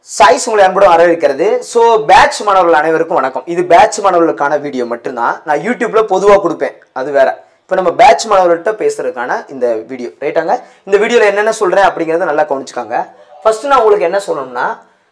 choice உங்களை அன்புடன் வரவேற்கிறது ஸோ பேட்ச் மாணவர்கள் அனைவருக்கும் வணக்கம் இது பேட்ச் மாணவர்களுக்கான வீடியோ மட்டும்தான் நான் யூடியூப்ல பொதுவாக கொடுப்பேன் அது வேற இப்போ நம்ம பேட்ச் மாணவர்கள்ட்ட பேசுறதுக்கான இந்த வீடியோ ரைட்டாங்க இந்த வீடியோவில் என்னென்ன சொல்கிறேன் அப்படிங்கிறத நல்லா கவனிச்சுக்காங்க ஃபர்ஸ்ட் நான் உங்களுக்கு என்ன சொல்லணும்னா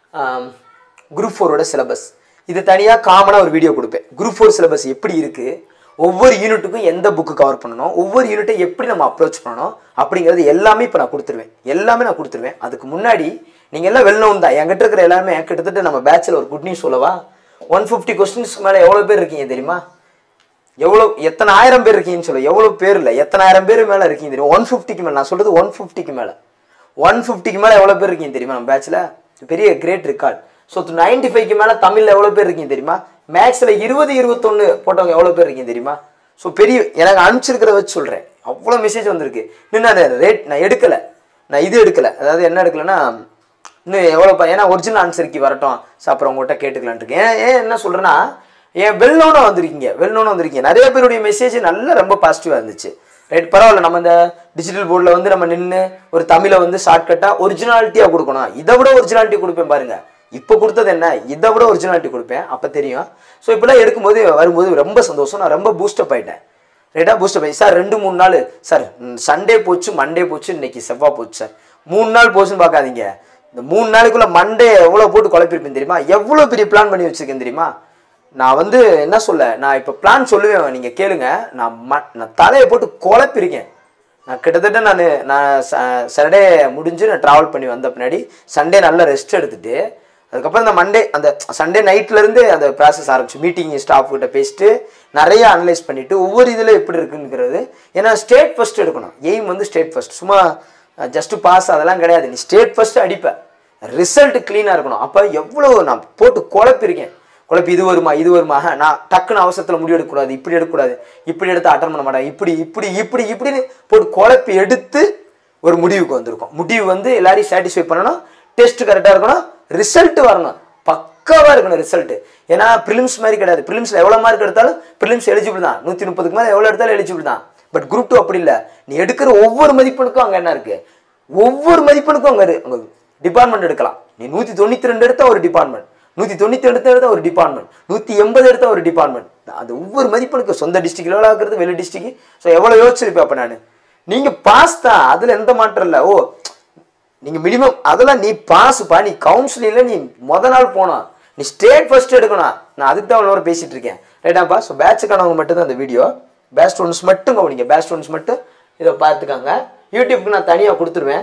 குரூப் ஃபோரோட சிலபஸ் இது தனியாக காமனாக ஒரு வீடியோ கொடுப்பேன் குரூப் ஃபோர் சிலபஸ் எப்படி இருக்குது ஒவ்வொரு யூனிட்டுக்கும் எந்த புக்கு கவர் பண்ணணும் ஒவ்வொரு யூனிட்டை எப்படி நம்ம அப்ரோச் பண்ணணும் அப்படிங்கிறது எல்லாமே இப்போ நான் கொடுத்துருவேன் எல்லாமே நான் கொடுத்துருவேன் அதுக்கு முன்னாடி நீங்கள் எல்லாம் வெள்ளம் தான் என்கிட்ட இருக்கிற எல்லாருமே கிட்டத்தட்ட நம்ம பேட்சில் ஒரு குட் நியூஸ் சொல்லவா ஒன் ஃபிஃப்டி கொஸ்டின்ஸ்க்கு மேலே எவ்வளோ பேர் இருக்கீங்க தெரியுமா எவ்வளோ எத்தனை ஆயிரம் பேர் இருக்கீங்கன்னு சொல்ல எவ்வளோ பேர் இல்லை எத்தனை ஆயிரம் பேர் மேலே இருக்கீங்க தெரியும் ஒன் ஃபிஃப்டிக்கு மேலே நான் சொல்கிறது ஒன் ஃபிஃப்டிக்கு மேலே ஒன் ஃபிஃப்டிக்கு மேலே எவ்வளோ பேர் இருக்கீங்க தெரியுமா நம்ம பேட்சில் பெரிய கிரேட் ரெக்கார்ட் ஸோ நைன்டி ஃபைவ்க்கு மேலே தமிழில் எவ்வளோ பேர் இருக்கீங்க தெரியுமா மேக்ஸில் இருபது இருபத்தொன்று போட்டவங்க எவ்வளோ பேர் இருக்கீங்க தெரியுமா ஸோ பெரிய எனக்கு அனுப்பிச்சிருக்கிறத வச்சு சொல்கிறேன் அவ்வளோ மெசேஜ் வந்திருக்கு இன்னும் நான் ரேட் நான் எடுக்கலை நான் இது எடுக்கலை அதாவது என்ன எடுக்கலைன்னா இன்னும் எவ்வளோ ஏன்னா ஒரிஜினல் ஆன்சருக்கு வரட்டும் ஸோ அப்புறம் உங்கள்கிட்ட கேட்டுக்கலான்ட்டு இருக்கேன் ஏன் ஏன் என்ன சொல்கிறேன்னா ஏன் வெள்ளோன்னு வந்திருக்கீங்க வெள்ளோன்னு வந்திருக்கீங்க நிறைய பேருடைய மெசேஜ் நல்லா ரொம்ப பாசிட்டிவாக இருந்துச்சு ரைட் பரவாயில்ல நம்ம இந்த டிஜிட்டல் போர்டில் வந்து நம்ம நின்று ஒரு தமிழை வந்து ஷார்ட்கட்டாக ஒரிஜினாலிட்டியாக கொடுக்கணும் இதை விட ஒரிஜினாலிட்டி கொடுப்பேன் பாருங்க இப்போ கொடுத்தது என்ன இதை விட ஒரிஜினாலிட்டி கொடுப்பேன் அப்போ தெரியும் ஸோ இப்படிலாம் எடுக்கும்போது வரும்போது ரொம்ப சந்தோஷம் நான் ரொம்ப பூஸ்டப் ஆயிட்டேன் ரைட்டா பூஸ்டப் ஆகி சார் ரெண்டு மூணு நாள் சார் சண்டே போச்சு மண்டே போச்சு இன்னைக்கு செவ்வாய் போச்சு சார் மூணு நாள் போச்சுன்னு பார்க்காதீங்க இந்த மூணு நாளைக்குள்ள மண்டே எவ்வளோ போட்டு குழப்பிருப்பேன் தெரியுமா எவ்வளோ பெரிய பிளான் பண்ணி வச்சிருக்கேன் தெரியுமா நான் வந்து என்ன சொல்ல நான் இப்போ பிளான் சொல்லுவேன் நீங்கள் கேளுங்க நான் ம நான் தலையை போட்டு குழப்பிருக்கேன் நான் கிட்டத்தட்ட நான் நான் சாட்டர்டே முடிஞ்சு நான் ட்ராவல் பண்ணி வந்த பின்னாடி சண்டே நல்லா ரெஸ்ட் எடுத்துட்டு அதுக்கப்புறம் இந்த மண்டே அந்த சண்டே நைட்லேருந்து அந்த ப்ராசஸ் ஆரம்பிச்சு மீட்டிங் ஸ்டாஃப் கிட்ட பேசிட்டு நிறைய அனலைஸ் பண்ணிட்டு ஒவ்வொரு இதில் எப்படி இருக்குங்கிறது ஏன்னா ஸ்டேட் ஃபர்ஸ்ட் எடுக்கணும் எய்ம் வந்து ஸ்டேட் ஃபர்ஸ்ட் சும்மா ஜஸ்ட் பாஸ் அதெல்லாம் கிடையாது நீ ஸ்டேட் ஃபர்ஸ்ட் அடிப்ப ரிசல்ட் க்ளீனாக இருக்கணும் அப்போ எவ்வளோ நான் போட்டு குழப்பிருக்கேன் குழப்பி இது வருமா இது வருமா ஆஹா, நான் டக்குன்னு அவசரத்தில் முடிவு எடுக்கக்கூடாது இப்படி எடுக்கக்கூடாது இப்படி எடுத்து அட்டன் பண்ண மாட்டேன் இப்படி இப்படி இப்படி இப்படின்னு போட்டு குழப்பி எடுத்து ஒரு முடிவுக்கு வந்திருக்கோம் முடிவு வந்து எல்லாரையும் சாட்டிஸ்ஃபை பண்ணணும் டெஸ்ட் கரெக்டாக இருக்கணும் ரிசல்ட் வரணும் பக்காவாக இருக்கணும் ரிசல்ட் ஏன்னா ப்ரிலிம்ஸ் மாதிரி கிடையாது ப்ரிலிம்ஸில் எவ்வளோ மார்க் எடுத்தாலும் ப்ரிலிம்ஸ் எலிஜிபிள் தான் நூற்றி முப்பதுக்கு மேலே எவ்வளோ எடுத்தாலும் எலிஜிபிள் தான் பட் குரூப் டூ அப்படி இல்லை நீ எடுக்கிற ஒவ்வொரு மதிப்பெண்ணுக்கும் அங்கே என்ன இருக்குது ஒவ்வொரு மதிப்பெண்ணுக்கும் அங்கே அங்கே டிபார்ட்மெண்ட் எடுக்கலாம் நீ நூற்றி தொண்ணூற்றி ரெண்டு எடுத்தால் ஒரு டிபார்ட்மெண்ட் நூற்றி தொண்ணூற்றி எடுத்த எடுத்தால் ஒரு டிபார்ட்மெண்ட் நூற்றி எண்பது எடுத்தால் ஒரு டிபார்ட்மெண்ட் அது ஒவ்வொரு மதிப்பெண்ணுக்கு சொந்த டிஸ்ட்ரிக்ட் எவ்வளோ ஆக்குறது வெளி டிஸ்ட்ரிக்ட் ஸோ எவ்வளோ யோசிச்சிருப்பேன் அப்போ நான் நீங்கள் பாஸ் தான் அதில் எந்த மாற்றம் இல்லை ஓ நீங்கள் மினிமம் அதெல்லாம் நீ பாஸுப்பா நீ கவுன்சிலிங்கில் நீ முத நாள் போனோம் நீ ஸ்டேட் ஃபர்ஸ்ட் எடுக்கணும் நான் அதுக்கு தான் அவ்வளோ பேசிட்டு இருக்கேன் ரைட்டாப்பா ஸோ பேட்சுக்கானவங்க மட்டும் தான் இந்த வீடியோ பேட்ச் ஸ்டூடெண்ட்ஸ் மட்டும் கவனிங்க பேட்ச் ஸ்டூடெண்ட்ஸ் மட்டும் இதை பார்த்துக்காங்க யூடியூப்க்கு நான் தனியாக கொடுத்துருவேன்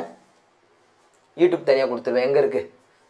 யூடியூப் தனியாக கொடுத்துருவேன் எங்கே இருக்குது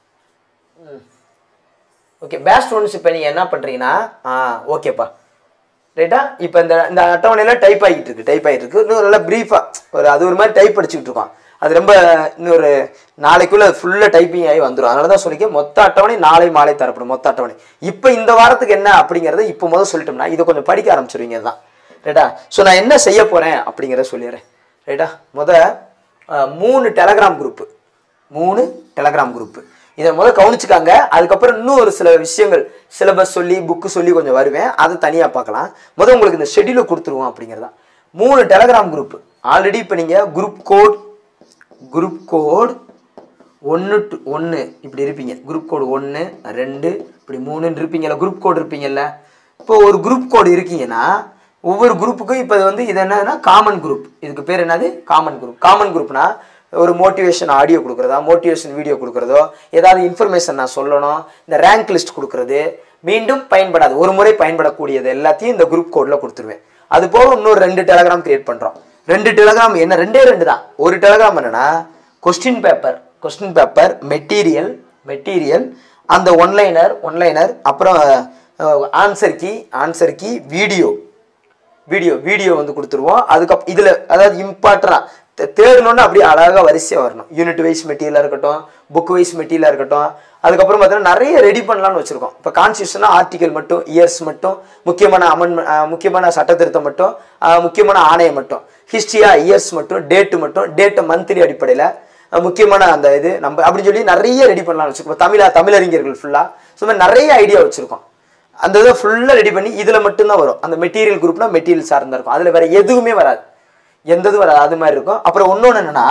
ஓகே பேட்ச் ஸ்டூடெண்ட்ஸ் இப்போ நீங்கள் என்ன பண்ணுறீங்கன்னா ஆ ஓகேப்பா ரைட்டா இப்போ இந்த இந்த அட்டவணையில் டைப் ஆகிட்டு இருக்கு டைப் ஆகிட்டு இருக்கு இன்னும் நல்லா ப்ரீஃபாக ஒரு அது ஒரு மாதிரி டைப் அடிச்சுக்கிட்டு இருக்கோம் அது ரொம்ப இன்னொரு நாளைக்குள்ள ஃபுல்லாக டைப்பிங் ஆகி வந்துடும் அதனால தான் சொல்லிக்க மொத்த அட்டவணை நாளை மாலை தரப்படும் மொத்த அட்டவணை இப்போ இந்த வாரத்துக்கு என்ன அப்படிங்கிறத இப்போ முதல் சொல்லிட்டோம்னா இதை கொஞ்சம் படிக்க ஆரம்பிச்சிருவீங்க தான் ரைட்டா ஸோ நான் என்ன செய்ய போகிறேன் அப்படிங்கிறத சொல்லிடுறேன் ரைட்டா முத அஹ், மூணு டெலகிராம் குரூப்பு மூணு டெலகிராம் குரூப்பு இதை முதல் கவனிச்சுக்காங்க அதுக்கப்புறம் இன்னும் ஒரு சில விஷயங்கள் சிலபஸ் சொல்லி புக்கு சொல்லி கொஞ்சம் வருவேன் அதை தனியாக பார்க்கலாம் முதல் உங்களுக்கு இந்த ஷெட்யூலை கொடுத்துருவோம் அப்படிங்கிறதா மூணு டெலகிராம் குரூப் ஆல்ரெடி இப்போ நீங்கள் குரூப் கோட் குரூப் கோட் ஒன்று டு ஒன்று இப்படி இருப்பீங்க குரூப் கோடு ஒன்று ரெண்டு இப்படி மூணுன்னு இருப்பீங்கல்ல குரூப் கோடு இருப்பீங்கல்ல இப்போ ஒரு குரூப் கோடு இருக்கீங்கன்னா ஒவ்வொரு குரூப்புக்கும் இப்போ இது வந்து இது என்னன்னா காமன் குரூப் இதுக்கு பேர் என்னது காமன் குரூப் காமன் குரூப்னா ஒரு மோட்டிவேஷன் ஆடியோ கொடுக்குறதா மோட்டிவேஷன் வீடியோ கொடுக்குறதோ ஏதாவது இன்ஃபர்மேஷன் நான் சொல்லணும் இந்த ரேங்க் லிஸ்ட் கொடுக்குறது மீண்டும் பயன்படாது ஒரு முறை பயன்படக்கூடியது எல்லாத்தையும் இந்த குரூப் கோடில் கொடுத்துருவேன் அது போக இன்னொரு ரெண்டு டெலகிராம் கிரியேட் பண்ணுறோம் ரெண்டு டெலகிராம் என்ன ரெண்டே ரெண்டு தான் ஒரு டெலகிராம் என்னன்னா question paper question paper material material அந்த ஒன்லைனர் ஒன்லைனர் அப்புறம் answer key answer key video video video வந்து கொடுத்துருவோம் அதுக்கப்புறம் இதில் அதாவது இம்பார்ட்டனாக தேடணுன்னு அப்படியே அழகாக வரிசையாக வரணும் யூனிட் வைஸ் மெட்டீரியலாக இருக்கட்டும் புக் வைஸ் மெட்டீரியலாக இருக்கட்டும் அதுக்கப்புறம் பார்த்தீங்கன்னா நிறைய ரெடி பண்ணலாம்னு வச்சுருக்கோம் இப்போ கான்ஸ்டியூஷனாக ஆர்டிகல் மட்டும் இயர்ஸ் மட்டும் முக்கியமான அமன் முக்கியமான சட்டத்திருத்தம் மட்டும் அஹ், முக்கியமான ஆணையம் மட்டும் ஹிஸ்ட்ரியாக இயர்ஸ் மட்டும் டேட்டு மட்டும் டேட்டை மந்த்லி அடிப்படையில் அஹ், முக்கியமான அந்த இது நம்ம அப்படின்னு சொல்லி நிறைய ரெடி பண்ணலாம்னு வச்சுருக்கோம் தமிழா தமிழறிஞர்கள் ஃபுல்லாக ஸோ மாதிரி நிறைய ஐடியா வச்சுருக்கோம் அந்த இதை ஃபுல்லாக ரெடி பண்ணி இதில் மட்டும்தான் வரும் அந்த மெட்டீரியல் குரூப்னா மெட்டீரியல் சார்ந்தா இருக்கும் அதில் வேற எதுவுமே வராது எந்த இதுவும் வராது அது மாதிரி இருக்கும் அப்புறம் இன்னொன்று என்னன்னா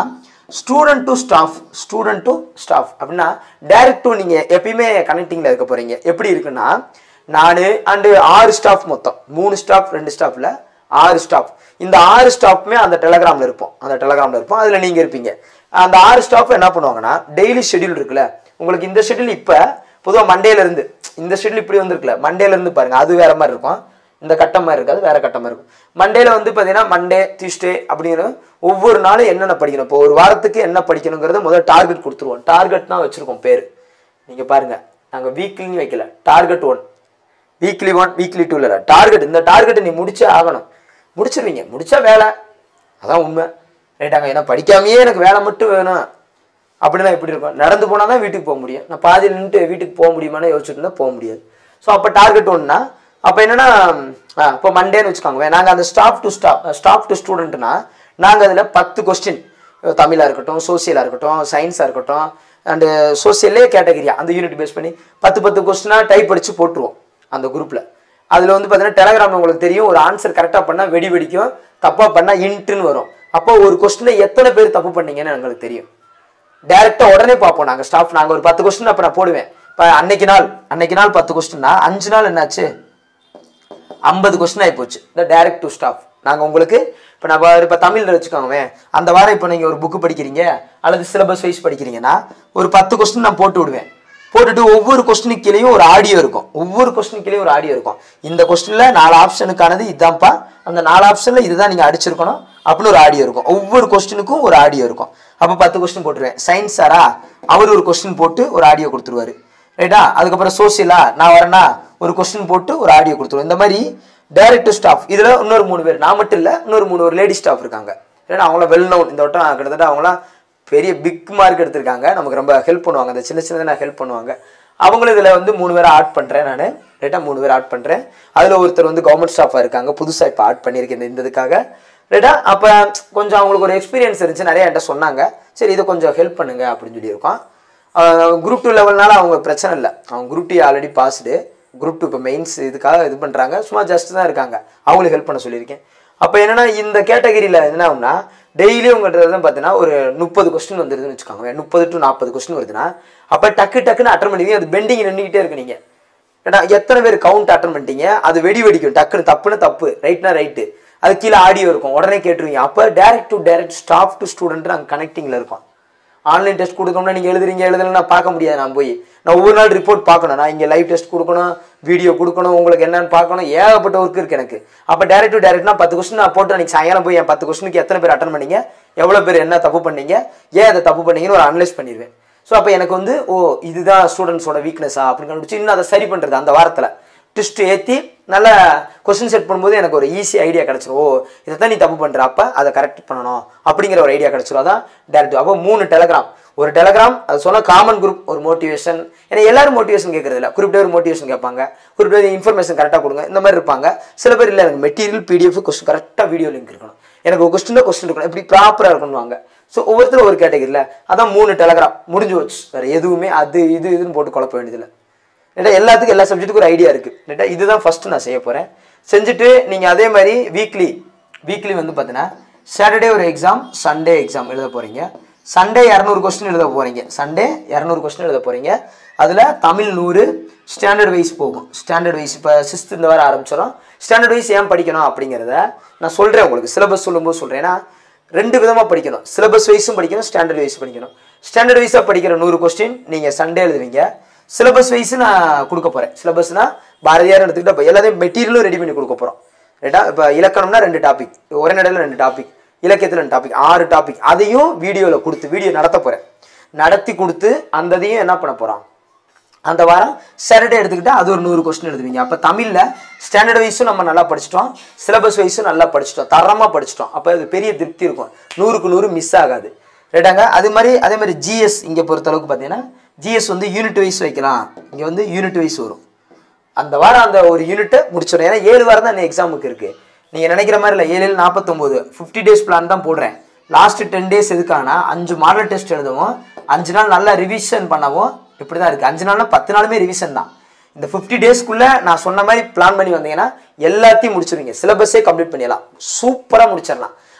student to staff student to staff அப்படின்னா டைரக்ட் டு நீங்கள் எப்பயுமே கனெக்டிங்கில் இருக்க போகிறீங்க எப்படி இருக்குன்னா நான் அண்டு ஆறு ஸ்டாஃப் மொத்தம் மூணு ஸ்டாஃப் ரெண்டு ஸ்டாஃபில் ஆறு ஸ்டாஃப் இந்த ஆறு ஸ்டாஃப்மே அந்த டெலகிராமில் இருப்போம் அந்த டெலகிராமில் இருப்போம் அதில் நீங்கள் இருப்பீங்க அந்த ஆறு ஸ்டாஃப் என்ன பண்ணுவாங்கன்னா டெய்லி ஷெட்யூல் இருக்குல்ல உங்களுக்கு இந்த ஷெட்யூல் இப்போ பொதுவாக மண்டேலேருந்து இந்த ஷெட்யூல் இப்படி வந்திருக்குல்ல மண்டேலேருந்து பாருங்க அது வேற மாதிரி இருக்கும் இந்த கட்டம் மாதிரி இருக்காது வேற கட்டம் மாதிரி இருக்கும் மண்டேல வந்து பார்த்தீங்கன்னா மண்டே டியூஸ்டே அப்படிங்கிற ஒவ்வொரு நாளும் என்னென்ன படிக்கணும் இப்போ ஒரு வாரத்துக்கு என்ன படிக்கணுங்கிறத முதல்ல டார்கெட் கொடுத்துருவோம் டார்கெட் தான் வச்சிருக்கோம் பேர் நீங்கள் பாருங்க நாங்கள் வீக்லின்னு வைக்கல target one weekly one weekly two இல்லை டார்கெட் இந்த டார்கெட்டை நீ முடிச்சே ஆகணும் முடிச்சிருவீங்க முடிச்சா வேலை அதான் உண்மை ரைட்டாங்க ஏன்னா படிக்காமையே எனக்கு வேலை மட்டும் வேணும் அப்படின்னா எப்படி இருக்கும் நடந்து போனால் தான் வீட்டுக்கு போக முடியும் நான் பாதியில் நின்றுட்டு வீட்டுக்கு போக முடியுமான்னு யோசிச்சுட்டு இருந்தா போக முடியாது ஸோ அப்போ டார்கெட் ஒன்றுனா அப்போ என்னன்னா ஆ, இப்போ மண்டேன்னு வச்சுக்கோங்க நாங்கள் அந்த staff to staff staff to ஸ்டூடெண்ட்னா நாங்கள் அதில் பத்து கொஸ்டின் தமிழாக இருக்கட்டும் சோசியலாக இருக்கட்டும் சயின்ஸாக இருக்கட்டும் அண்டு சோசியல்லே கேட்டகரியா அந்த யூனிட் பேஸ் பண்ணி பத்து பத்து கொஸ்டினாக டைப் அடித்து போட்டுருவோம் அந்த குரூப்பில் அதில் வந்து பார்த்தீங்கன்னா டெலகிராம் உங்களுக்கு தெரியும் ஒரு ஆன்சர் கரெக்டாக பண்ணால் வெடி வெடிக்கும் தப்பாக பண்ணால் இன்ட்டுன்னு வரும் அப்போ ஒரு கொஸ்டினை எத்தனை பேர் தப்பு பண்ணீங்கன்னு எங்களுக்கு தெரியும் டேரெக்டாக உடனே பார்ப்போம் நாங்கள் ஸ்டாஃப் நாங்கள் ஒரு பத்து கொஸ்டின் அப்போ நான் போடுவேன் இப்போ அன்னைக்கு நாள் அன்னைக்கு நாள் பத்து கொஸ்டின்னா அஞ்சு நாள் என்னாச்சு ஐம்பது கொஸ்டின் ஆகி போச்சு இந்த டைரக்ட் டு ஸ்டாஃப் நாங்கள் உங்களுக்கு இப்போ நம்ம இப்போ தமிழில் வச்சுக்கோங்க அந்த வாரம் இப்போ நீங்கள் ஒரு புக்கு படிக்கிறீங்க அல்லது சிலபஸ் வைஸ் படிக்கிறீங்கன்னா ஒரு பத்து கொஸ்டின் நான் போட்டு விடுவேன் போட்டுட்டு ஒவ்வொரு கொஸ்டினுக்கு கீழேயும் ஒரு ஆடியோ இருக்கும் ஒவ்வொரு கொஸ்டினுக்கு கீழேயும் ஒரு ஆடியோ இருக்கும் இந்த கொஸ்டினில் நாலு ஆப்ஷனுக்கானது இதுதான்ப்பா அந்த நாலு ஆப்ஷனில் இதுதான் நீங்கள் அடிச்சிருக்கணும் அப்படின்னு ஒரு ஆடியோ இருக்கும் ஒவ்வொரு கொஸ்டினுக்கும் ஒரு ஆடியோ இருக்கும் அப்போ பத்து கொஸ்டின் போட்டுருவேன் சயின்ஸ் சாரா அவர் ஒரு கொஸ்டின் போட்டு ஒரு ஆடியோ கொடுத்துருவாரு ரைட்டா அதுக்கப்புறம் சோசியலா நான் வரேன்னா ஒரு கொஸ்டின் போட்டு ஒரு ஆடியோ கொடுத்துருவோம் இந்த மாதிரி டைரக்ட் ஸ்டாஃப் இதில் இன்னொரு மூணு பேர் நான் மட்டும் இல்லை இன்னொரு மூணு ஒரு லேடி ஸ்டாஃப் இருக்காங்க ஏன்னா அவங்கள வெல் நோன் இந்த வட்டம் கிட்டத்தட்ட அவங்களாம் பெரிய பிக் மார்க் எடுத்திருக்காங்க நமக்கு ரொம்ப ஹெல்ப் பண்ணுவாங்க அந்த சின்ன சின்னதாக ஹெல்ப் பண்ணுவாங்க அவங்களும் இதில் வந்து மூணு பேரை ஆட் பண்ணுறேன் நான் ரைட்டாக மூணு பேர் ஆட் பண்ணுறேன் அதில் ஒருத்தர் வந்து கவர்மெண்ட் ஸ்டாஃபாக இருக்காங்க புதுசாக இப்போ ஆட் பண்ணியிருக்கேன் இந்த இந்த இதுக்காக ரைட்டா அப்போ கொஞ்சம் அவங்களுக்கு ஒரு எக்ஸ்பீரியன்ஸ் இருந்துச்சு நிறைய என்கிட்ட சொன்னாங்க சரி இதை கொஞ்சம் ஹெல்ப் பண்ணுங்க அப்படின்னு சொல்லியிருக்கோம் குரூப் டூ லெவல்னால அவங்க பிரச்சனை இல்லை அவங்க group two already passed group two இப்போ மெயின்ஸ் இதுக்காக இது பண்ணுறாங்க சும்மா ஜஸ்ட் தான் இருக்காங்க அவங்களுக்கு ஹெல்ப் பண்ண சொல்லியிருக்கேன் அப்போ என்னன்னா இந்த கேட்டகரியில் என்ன ஆகும்னா டெய்லி உங்கள்கிட்ட தான் பார்த்தீங்கன்னா ஒரு முப்பது கொஸ்டின் வந்துருதுன்னு வச்சுக்கோங்க முப்பது டு நாற்பது கொஸ்டின் வருதுன்னா அப்போ டக்கு டக்குன்னு அட்டன் பண்ணுவீங்க அது பெண்டிங் நின்றுக்கிட்டே இருக்கு நீங்கள் ஏன்னா எத்தனை பேர் கவுண்ட் அட்டன் பண்ணிட்டீங்க அது வெடி வெடிக்கும் டக்குன்னு தப்புன்னு தப்பு ரைட்னா ரைட்டு அது கீழே ஆடியோ இருக்கும் உடனே கேட்டுருவீங்க அப்போ direct to direct staff to student நாங்கள் கனெக்டிங்கில் இருக்கோம் ஆன்லைன் டெஸ்ட் கொடுக்கணும்னா நீங்கள் எழுதுறீங்க எழுதலைன்னா பார்க்க முடியாது நான் போய் நான் ஒவ்வொரு நாள் ரிப்போர்ட் பார்க்கணும் நான் இங்கே லைவ் டெஸ்ட் கொடுக்கணும் வீடியோ கொடுக்கணும் உங்களுக்கு என்னன்னு பார்க்கணும் ஏகப்பட்ட ஒர்க் இருக்குது எனக்கு அப்போ டேரக்ட் டு டேரக்ட்னா பத்து கொஸ்டின் நான் போட்டு அன்றைக்கி சாயங்காலம் போய் என் பத்து கொஸ்டினுக்கு எத்தனை பேர் அட்டன் பண்ணீங்க எவ்வளோ பேர் என்ன தப்பு பண்ணீங்க ஏன் அதை தப்பு பண்ணீங்கன்னு ஒரு அனலைஸ் பண்ணிடுவேன் ஸோ அப்போ எனக்கு வந்து ஓ இதுதான் ஸ்டூடெண்ட்ஸோட வீக்னஸா அப்படின்னு கண்டுபிடிச்சு இன்னும் அதை சரி பண்ணுறது அந்த வாரத்தில் ட்விஸ்ட் ஏற்றி நல்ல கொஸ்டின் செட் பண்ணும்போது எனக்கு ஒரு ஈஸி ஐடியா கிடச்சிரும் ஓ இதை தான் நீ தப்பு பண்ணுற அப்போ அதை கரெக்ட் பண்ணணும் அப்படிங்கிற ஒரு ஐடியா கிடச்சிரும் அதான் டேரக்ட் அப்போ மூணு டெலகிராம் ஒரு டெலகிராம் அது சொன்னால் காமன் குரூப் ஒரு மோட்டிவேஷன் ஏன்னா எல்லாரும் மோட்டிவேஷன் கேட்கறது இல்லை குறிப்பிட்ட ஒரு மோட்டிவேஷன் கேட்பாங்க குறிப்பிட்ட இன்ஃபர்மேஷன் கரெக்டாக கொடுங்க இந்த மாதிரி இருப்பாங்க சில பேர் இல்லை எனக்கு மெட்டீரியல் பிடிஎஃப் கொஸ்டின் கரெக்டாக வீடியோ லிங்க் இருக்கணும் எனக்கு ஒரு கொஸ்டின் கொஸ்டின் இருக்கணும் இப்படி ப்ராப்பராக இருக்கணுவாங்க ஸோ ஒவ்வொருத்தரும் ஒரு கேட்டகரியில் அதான் மூணு டெலகிராம் முடிஞ்சு வச்சு வேறு எதுவுமே அது இது இதுன்னு போட்டு குழப்ப வேண்டியதில்லை ரைட்டா எல்லாத்துக்கும் எல்லா சப்ஜெக்ட்டுக்கும் ஒரு ஐடியா இருக்குது ரைட்டா இதுதான் ஃபஸ்ட்டு நான் செய்ய போகிறேன் செஞ்சுட்டு நீங்கள் அதே மாதிரி வீக்லி வீக்லி வந்து பார்த்தீங்கன்னா சாட்டர்டே ஒரு எக்ஸாம் சண்டே எக்ஸாம் எழுத போகிறீங்க சண்டே இரநூறு கொஸ்டின் எழுத போகிறீங்க சண்டே இரநூறு கொஸ்டின் எழுத போகிறீங்க அதில் தமிழ் நூறு ஸ்டாண்டர்ட் வைஸ் போகும் ஸ்டாண்டர்ட் வைஸ் இப்போ சிக்ஸ்த் இந்த வாரம் ஆரம்பிச்சிடும் ஸ்டாண்டர்ட் வைஸ் ஏன் படிக்கணும் அப்படிங்கிறத நான் சொல்கிறேன் உங்களுக்கு சிலபஸ் சொல்லும்போது சொல்கிறேன் ஏன்னா ரெண்டு விதமாக படிக்கணும் சிலபஸ் வைஸும் படிக்கணும் ஸ்டாண்டர்ட் வைஸ் படிக்கணும் ஸ்டாண்டர்ட் வைஸாக படிக்கிற நூறு கொஸ்டின் நீங்கள் சண்டே எழுதுவீங்க சிலபஸ் வைஸ் நான் கொடுக்க போகிறேன் சிலபஸ்னா பாரதியார் எடுத்துக்கிட்டு இப்போ எல்லாத்தையும் மெட்டீரியலும் ரெடி பண்ணி கொடுக்க போகிறோம் ரைட்டா இப்போ இலக்கணம்னா ரெண்டு டாபிக் ஒரே நடையில் ரெண்டு டாபிக் இலக்கியத்தில் ரெண்டு டாபிக் ஆறு டாபிக் அதையும் வீடியோவில் கொடுத்து வீடியோ நடத்த போகிறேன் நடத்தி கொடுத்து அந்த இதையும் என்ன பண்ண போகிறோம் அந்த வாரம் சாட்டர்டே எடுத்துக்கிட்டா அது ஒரு நூறு கொஸ்டின் எழுதுவீங்க அப்போ தமிழில் ஸ்டாண்டர்ட் வைஸும் நம்ம நல்லா படிச்சிட்டோம் சிலபஸ் வைஸும் நல்லா படிச்சிட்டோம் தரமாக படிச்சிட்டோம் அப்போ அது பெரிய திருப்தி இருக்கும் நூறுக்கு நூறு மிஸ் ஆகாது ரைட்டாங்க அது மாதிரி அதே மாதிரி ஜிஎஸ் இங்கே பொறுத்தளவுக்கு பார்த்தீங்கன்னா ஜிஎஸ் வந்து யூனிட் வைஸ் வைக்கலாம் இங்கே வந்து யூனிட் வைஸ் வரும் அந்த வாரம் அந்த ஒரு யூனிட்டை முடிச்சிடும் ஏன்னா ஏழு வாரம் தான் எக்ஸாமுக்கு இருக்குது நீங்கள் நினைக்கிற மாதிரி இல்லை ஏழு ஏழு நாற்பத்தொம்போது ஃபிஃப்டி டேஸ் பிளான் தான் போடுறேன் லாஸ்ட் டென் டேஸ் எதுக்கானா அஞ்சு மாடல் டெஸ்ட் எழுதவும் அஞ்சு நாள் நல்லா ரிவிஷன் பண்ணவும் இப்படி தான் இருக்குது அஞ்சு நாள்னா பத்து நாளுமே ரிவிஷன் தான் இந்த ஃபிஃப்டி டேஸ்க்குள்ளே நான் சொன்ன மாதிரி பிளான் பண்ணி வந்தீங்கன்னா எல்லாத்தையும் முடிச்சிருவீங்க சிலபஸே கம்ப்ளீட் பண்ணிடலாம் சூப்பராக முடிச்சிடலாம்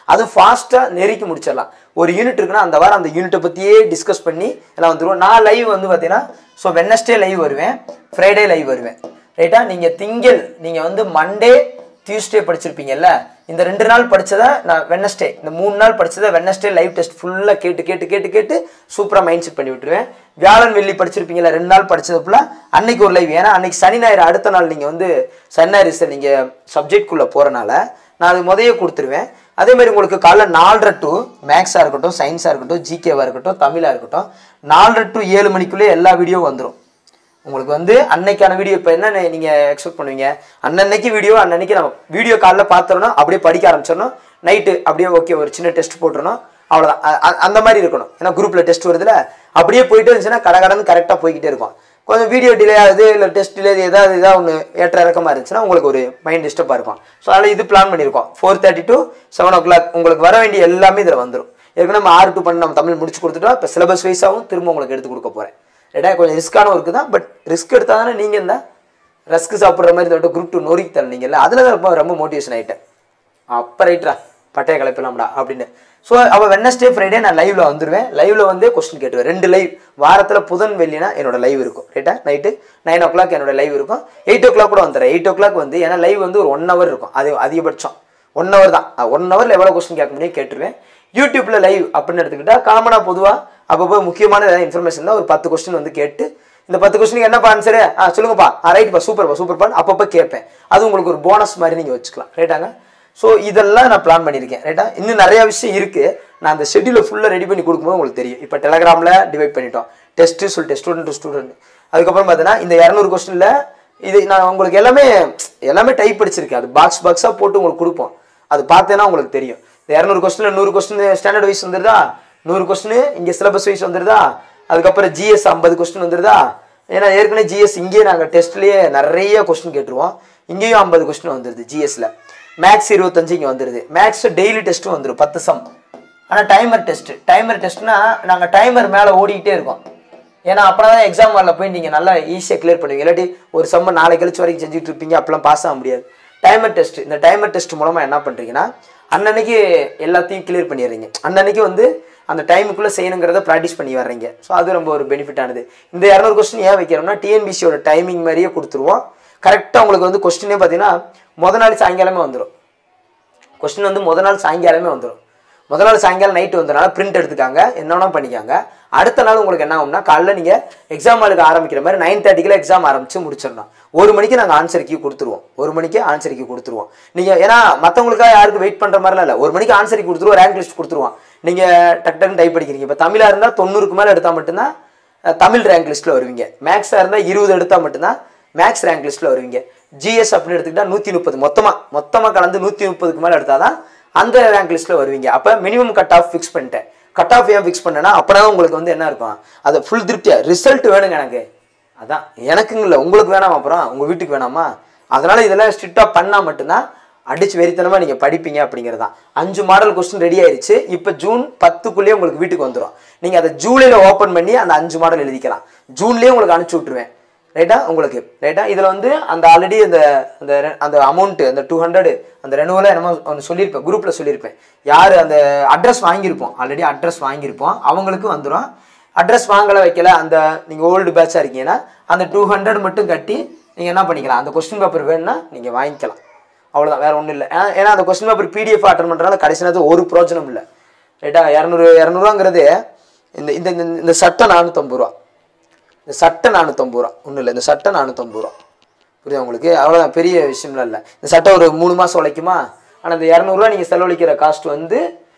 அதுவும் ஃபாஸ்ட்டாக நெருக்கி முடிச்சிடலாம் ஒரு யூனிட் இருக்குன்னா அந்த வாரம் அந்த யூனிட்டை பற்றியே டிஸ்கஸ் பண்ணி எல்லாம் வந்துருவோம் நான் லைவ் வந்து பார்த்தீங்கன்னா ஸோ வெனஸ்டே லைவ் வருவேன் ஃப்ரைடே லைவ் வருவேன் ரைட்டா நீங்கள் திங்கள் நீங்கள் வந்து மண்டே டியூஸ்டே படிச்சிருப்பீங்கல்ல இந்த ரெண்டு நாள் படிச்சதை நான் வெனஸ்டே இந்த மூணு நாள் படிச்சதை வெனஸ்டே லைவ் டெஸ்ட் ஃபுல்லாக கேட்டு கேட்டு கேட்டு கேட்டு சூப்பராக மைண்ட் செட் பண்ணி விட்டுருவேன் வியாழன் வெள்ளி படிச்சிருப்பீங்கல்ல ரெண்டு நாள் படிச்சது ஃபுல்லாக அன்னைக்கு ஒரு லைவ் ஏன்னா அன்னைக்கு சனி ஞாயிறு அடுத்த நாள் நீங்கள் வந்து சனி ஞாயிறு நீங்கள் சப்ஜெக்ட்குள்ளே போகிறனால நான் அது முதைய கொடுத்துருவேன் அதே மாதிரி உங்களுக்கு காலைல நாலரை டு மேக்ஸாக இருக்கட்டும் சயின்ஸாக இருக்கட்டும் ஜிகேவாக இருக்கட்டும் தமிழாக இருக்கட்டும் நாலரை டு ஏழு மணிக்குள்ளே எல்லா வீடியோவும் வந்துடும் உங்களுக்கு வந்து அன்னைக்கான வீடியோ இப்போ என்ன நீங்கள் எக்ஸ்பெக்ட் பண்ணுவீங்க அன்னன்னைக்கு வீடியோ அன்னன்னைக்கு நம்ம வீடியோ காலைல பார்த்துறோன்னா அப்படியே படிக்க ஆரம்பிச்சிடணும் நைட்டு அப்படியே ஓகே ஒரு சின்ன டெஸ்ட் போட்டுறணும் அவ்வளோதான் அ- அ- அந்த மாதிரி இருக்கணும் ஏன்னா குரூப்பில் டெஸ்ட் வருதுல அப்படியே போயிட்டு இருந்துச்சுன்னா கடை கடந்து கரெக்டாக போய்கிட்டே இருக்கும் கொஞ்சம் வீடியோ டிலே ஆகுது இல்லை டெஸ்ட் டிலே ஏதாவது ஏதாவது ஒன்று ஏற்ற இறக்கமாக இருந்துச்சுன்னா உங்களுக்கு ஒரு மைண்ட் டிஸ்டர்பாக இருக்கும் ஸோ அதில் இது பிளான் பண்ணியிருக்கோம் four thirty to seven o'clock உங்களுக்கு வர வேண்டிய எல்லாமே இதில் வந்துடும் ஏற்கனவே நம்ம ஆறு டு பண்ணி நம்ம தமிழ் முடிச்சு கொடுத்துட்டோம் இப்போ சிலபஸ் வைஸாகவும் திரும்ப உங்களுக்கு எடுத்து கொடுக்க போகிறேன் ரைட்டா கொஞ்சம் ரிஸ்க்கான ஒர்க்கு தான் பட் ரிஸ்க் எடுத்தால் தானே நீங்கள் இருந்தால் ரஸ்க் சாப்பிட்ற மாதிரி இந்த குரூப் டூ நொறுக்கி தரீங்கல்ல அதில் தான் ரொம்ப ரொம்ப மோட்டிவேஷன் ஆகிட்டேன் அப்போ ரைட்ரா பட்டைய கலப்பிலாம்டா அப்படின்னு ஸோ அவள் வெனஸ்டே ஃப்ரைடே நான் லைவ்ல வந்துடுவேன் லைவ்ல வந்து கொஸ்டின் கேட்டுருவேன் ரெண்டு லைவ் வாரத்தில் புதன் வெள்ளினா என்னோட லைவ் இருக்கும் ரைட்டா நைட்டு நைன் ஓ கிளாக் என்னோட லைவ் இருக்கும் எயிட் ஓ கிளாக் கூட வந்துடுறேன் எயிட் ஓ கிளாக் வந்து ஏன்னா லைவ் வந்து ஒரு ஒன் ஹவர் இருக்கும் அது அதிகபட்சம் ஒன் ஹவர் தான் ஒன் ஹவரில் எவ்வளோ கொஸ்டின் கேட்க முடியும் கேட்டுருவேன் யூடியூப்ல லைவ் அப்படின்னு எடுத்துக்கிட்டா காமனாக பொதுவாக அப்பப்போ முக்கியமான ஏதாவது இன்ஃபர்மேஷன் தான் ஒரு பத்து கொஸ்டின் வந்து கேட்டு இந்த பத்து கொஸ்டினுக்கு என்னப்பா ஆன்சரு ஆ சொல்லுங்கப்பா ஆ ரைட்ப்பா சூப்பர்ப்பா சூப்பர்ப்பா அப்பப்போ கேட்பேன் அது உங்களுக்கு ஒரு போனஸ் மாதிரி நீங்கள் வச்சுக்கலாம் ரைட்டாங்க ஸோ இதெல்லாம் நான் பிளான் பண்ணியிருக்கேன் ரைட்டா இன்னும் நிறைய விஷயம் இருக்குது நான் அந்த ஷெட்யூலை ஃபுல்லாக ரெடி பண்ணி கொடுக்கும்போது உங்களுக்கு தெரியும் இப்போ டெலகிராமில் டிவைட் பண்ணிட்டோம் டெஸ்ட்டு சொல்லிட்டு ஸ்டூடெண்ட் டு ஸ்டூடெண்ட் அதுக்கப்புறம் பார்த்தீங்கன்னா இந்த இரநூறு கொஸ்டினில் இது நான் உங்களுக்கு எல்லாமே எல்லாமே டைப் படிச்சிருக்கேன் அது பாக்ஸ் பாக்ஸாக போட்டு உங்களுக்கு கொடுப்போம் அது பார்த்தேன்னா உங்களுக்கு தெரியும் இந்த இரநூறு கொஸ்டினில் நூறு கொஸ்டின் ஸ்டாண்டர்ட் வைஸ் வந்துருதா நூறு கொஸ்டின் இங்கே சிலபஸ் வைஸ் வந்துருதா அதுக்கப்புறம் ஜிஎஸ் ஐம்பது கொஸ்டின் வந்துருதா ஏன்னா ஏற்கனவே ஜிஎஸ் இங்கேயே நாங்கள் டெஸ்ட்லேயே நிறைய கொஸ்டின் கேட்டுருவோம் இங்கேயும் ஐம்பது கொஸ்டின் வந்துருது ஜிஎஸ்ல மேக்ஸ் இருபத்தஞ்சு இங்கே வந்துருது மேக்ஸ் டெய்லி டெஸ்ட்டும் வந்துடும் பத்து சம் ஆனால் டைமர் டெஸ்ட் டைமர் டெஸ்ட்னா நாங்கள் டைமர் மேலே ஓடிக்கிட்டே இருக்கோம் ஏன்னா அப்போ தான் எக்ஸாம் ஹாலில் போய் நீங்கள் நல்லா ஈஸியாக கிளியர் பண்ணுவீங்க இல்லாட்டி ஒரு செம்ம நாளை கழிச்சு வரைக்கும் செஞ்சுட்டு இருப்பீங்க அப்பெல்லாம் பாஸ் ஆக முடியாது டைமர் டெஸ்ட் இந்த டைமர் டெஸ்ட் மூலமாக என்ன பண்ணுறீங்கன்னா அன்னன்னைக்கு எல்லாத்தையும் கிளியர் பண்ணிடுறீங்க அன்னன்னைக்கு வந்து அந்த டைமுக்குள்ளே செய்யணுங்கிறத ப்ராக்டிஸ் பண்ணி வர்றீங்க ஸோ அது ரொம்ப ஒரு பெனிஃபிட்டானது இந்த இரநூறு கொஸ்டின் ஏன் வைக்கிறோம்னா டிஎன்பிசியோட டைமிங் மாதிரியே கொடுத்துருவோம் கரெக்டாக உங்களுக்கு வந்து கொஸ்டினே பார்த்தீங்கன்னா முத நாள் சாயங்காலமே வந்துடும் கொஸ்டின் வந்து முத நாள் சாயங்காலமே வந்துடும் முத நாள் சாயங்காலம் நைட்டு வந்தனால பிரிண்ட் எடுத்துக்காங்க என்னென்ன பண்ணிக்காங்க அடுத்த நாள் உங்களுக்கு என்ன ஆகும்னா காலைல நீங்கள் எக்ஸாம் ஹாலுக்கு ஆரம்பிக்கிற மாதிரி நைன் தேர்ட்டிக்குள்ள எக்ஸாம் ஆரம்பிச்சு முடிச்சிடலாம் ஒரு மணிக்கு நாங்கள் ஆன்சர் கீ கொடுத்துருவோம் ஒரு மணிக்கு ஆன்சர் கீ கொடுத்துருவோம் நீங்கள் ஏன்னா மற்றவங்களுக்காக யாருக்கு வெயிட் பண்ணுற மாதிரிலாம் இல்லை ஒரு மணிக்கு ஆன்சர் கீ கொடுத்துருவோம் ரேங்க் லிஸ்ட் கொடுத்துருவோம் நீங்கள் டக் டக்குன்னு டைப் படிக்கிறீங்க இப்போ தமிழாக இருந்தால் தொண்ணூறுக்கு மேலே எடுத்தால் மட்டும்தான் அஹ், தமிழ் ரேங்க் லிஸ்ட்டில் வருவீங்க மேக்ஸாக இருந்தால் இருபது எடுத்தால் மட்டும்தான் மேக்ஸ் ரேங்க் லிஸ்ட்டில் வருவீங்க ஜிஎஸ் அப்படின்னு எடுத்துக்கிட்டா நூற்றி முப்பது மொத்தமாக மொத்தமாக கலந்து நூற்றி முப்பதுக்கு மேலே எடுத்தால் தான் அந்த ரேங்க் லிஸ்ட்டில் வருவீங்க அப்போ மினிமம் கட் ஆஃப் ஃபிக்ஸ் பண்ணிட்டேன் கட் ஆஃப் ஏன் ஃபிக்ஸ் பண்ணேன்னா அப்போனா உங்களுக்கு வந்து என்ன இருக்கும் அது ஃபுல் திருப்தியாக ரிசல்ட் வேணுங்க எனக்கு அதான் எனக்குங்க இல்லை உங்களுக்கு வேணாமா அப்புறம் உங்கள் வீட்டுக்கு வேணாமா அதனால் இதெல்லாம் ஸ்ட்ரிக்டாக பண்ணால் மட்டும்தான் அடிச்சு வெறித்தனமாக நீங்கள் படிப்பீங்க அப்படிங்கிறது தான் அஞ்சு மாடல் கொஸ்டின் ரெடி ஆயிருச்சு இப்போ ஜூன் பத்துக்குள்ளேயே உங்களுக்கு வீட்டுக்கு வந்துடும் நீங்கள் அதை ஜூலையில் ஓப்பன் பண்ணி அந்த அஞ்சு மாடல் எழுதிக்கலாம் ஜூன்லேயே உங்களுக்கு அனுப்பிச்சி விட்ருவேன் ரைட்டா உங்களுக்கு ரைட்டா இதில் வந்து அந்த ஆல்ரெடி அந்த அந்த ரெ- அந்த அமௌண்ட்டு அந்த டூ ஹண்ட்ரட் அந்த ரெனுவலாக என்னமோ ஒன்று சொல்லியிருப்பேன் குரூப்பில் சொல்லியிருப்பேன் யார் அந்த அட்ரஸ் வாங்கியிருப்போம் ஆல்ரெடி அட்ரஸ் வாங்கியிருப்போம் அவங்களுக்கு வந்துடும் அட்ரஸ் வாங்கலை வைக்கல அந்த நீங்கள் ஓல்டு பேட்சாக இருக்கீங்கன்னா அந்த டூ ஹண்ட்ரட் மட்டும் கட்டி நீங்கள் என்ன பண்ணிக்கலாம் அந்த கொஸ்டின் பேப்பர் வேணும்னா நீங்கள் வாங்கிக்கலாம் அவ்வளோதான் வேறு ஒன்றும் இல்லை ஏன்னா- ஏன்னா அந்த கொஸ்டின் பேப்பர் பிடிஎஃப் அட்டன் பண்ணுறதுனால கடைசி நேரத்தில் ஒரு பிரோஜனம் இல்லை ரைட்டா இரநூறு இரநூறுவாங்கிறது இந்த இந்த இந்த- இந்த சட்டை நானூற்றம்பது ரூபா இந்த சட்டை நானூற்றம்பது ரூபா ஒன்றும் இல்லை இந்த சட்டை நானூற்றம்பது ரூபா புரியுதா உங்களுக்கு அவ்வளோதான் பெரிய விஷயம்லாம் இல்லை இந்த சட்டை ஒரு மூணு மாதம் உழைக்குமா ஆனால் இந்த இரநூறுவா நீங்கள் செலவழிக்கிற காஸ்ட் வந்து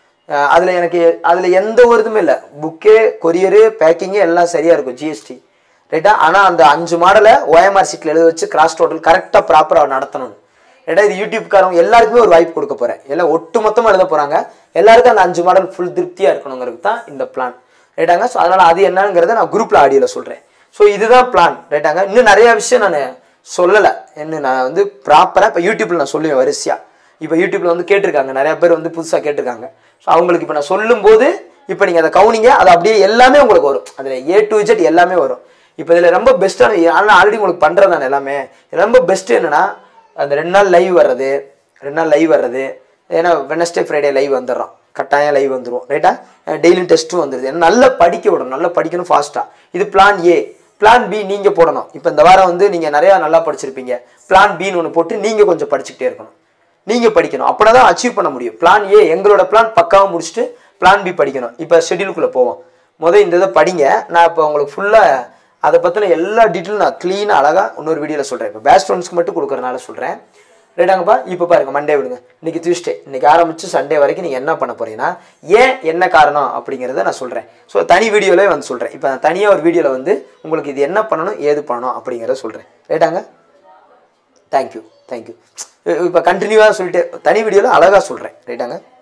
அதில் எனக்கு அதில் எந்த ஒரு இதுவுமே இல்லை புக்கே கொரியரு பேக்கிங்கு எல்லாம் சரியாக இருக்கும் ஜிஎஸ்டி ரைட்டா ஆனால் அந்த அஞ்சு மாடலை ஓஎம்ஆர் சீட்டில் எழுத வச்சு கிராஸ் டோட்டல் கரெக்டாக ப்ராப்பராக நடத்தணும் ரைட்டா இது யூடியூப்காரங்க எல்லாருக்குமே ஒரு வாய்ப்பு கொடுக்க போகிறேன் எல்லாம் ஒட்டு மொத்தமாக எழுத போகிறாங்க எல்லாருக்கும் அந்த அஞ்சு மாடல் ஃபுல் திருப்தியாக இருக்கணுங்கிறது தான் இந்த பிளான் ரைட்டாங்க ஸோ அதனால் அது என்னங்கிறத நான் குரூப்பில் ஆடியோவில் சொல்கிறேன் ஸோ இதுதான் பிளான் ரைட்டாங்க இன்னும் நிறைய விஷயம் நான் சொல்லலை என்ன நான் வந்து ப்ராப்பராக இப்போ யூடியூப்பில் நான் சொல்லுவேன் வரிசையாக இப்போ யூடியூப்பில் வந்து கேட்டிருக்காங்க நிறைய பேர் வந்து புதுசாக கேட்டிருக்காங்க ஸோ அவங்களுக்கு இப்போ நான் சொல்லும்போது இப்போ நீங்கள் அதை கவுனிங்க அது அப்படியே எல்லாமே உங்களுக்கு வரும் அதில் ஏ டு Z எல்லாமே வரும் இப்போ இதில் ரொம்ப பெஸ்ட்டான ஆனால் ஆல்ரெடி உங்களுக்கு பண்ணுறது எல்லாமே இதுல ரொம்ப பெஸ்ட் என்னன்னா அந்த ரெண்டு நாள் லைவ் வர்றது ரெண்டு நாள் லைவ் வர்றது ஏன்னா வெனஸ்டே ஃப்ரைடே லைவ் வந்துடுறோம் கட்டாயம் லைவ் வந்துடும் ரைட்டா டெய்லியும் டெஸ்ட்டும் வந்துடுது ஏன்னா நல்லா படிக்க விடணும் நல்லா படிக்கணும் ஃபாஸ்ட்டாக இது பிளான் ஏ பிளான் பி நீங்கள் போடணும் இப்போ இந்த வாரம் வந்து நீங்கள் நிறையா நல்லா படிச்சிருப்பீங்க பிளான் பின்னு ஒன்று போட்டு நீங்கள் கொஞ்சம் படிச்சுக்கிட்டே இருக்கணும் நீங்கள் படிக்கணும் அப்படின்னா தான் அச்சீவ் பண்ண முடியும் பிளான் ஏ எங்களோட பிளான் பக்காவாக முடிச்சுட்டு பிளான் பி படிக்கணும் இப்போ ஷெட்யூலுக்குள்ளே போவோம் முதல் இந்த இதை படிங்க நான் இப்போ உங்களுக்கு ஃபுல்லாக அதை பற்றின எல்லா டீட்டெயிலும் நான் க்ளீனாக அழகாக இன்னொரு வீடியோவில் சொல்கிறேன் இப்போ பேஸ்ட் ஃப்ரெண்ட்ஸ்க்கு மட்டும் கொடுக்குறனால சொல்கிறேன் ரைட்டாங்கப்பா இப்போ பாருங்க மண்டே விடுங்க இன்னைக்கு டியூஸ்டே இன்னைக்கு ஆரம்பிச்சு சண்டே வரைக்கும் நீங்கள் என்ன பண்ண போறீங்கன்னா ஏன் என்ன காரணம் அப்படிங்கிறத நான் சொல்கிறேன் ஸோ தனி வீடியோலே வந்து சொல்கிறேன் இப்போ நான் தனியாக ஒரு வீடியோவில் வந்து உங்களுக்கு இது என்ன பண்ணணும் ஏது பண்ணணும் அப்படிங்கிறத சொல்கிறேன் ரைட்டாங்க தேங்க்யூ தேங்க்யூ இப்போ கண்டினியூவாக சொல்லிட்டு தனி வீடியோவில் அழகாக சொல்கிறேன் ரைட்டாங்க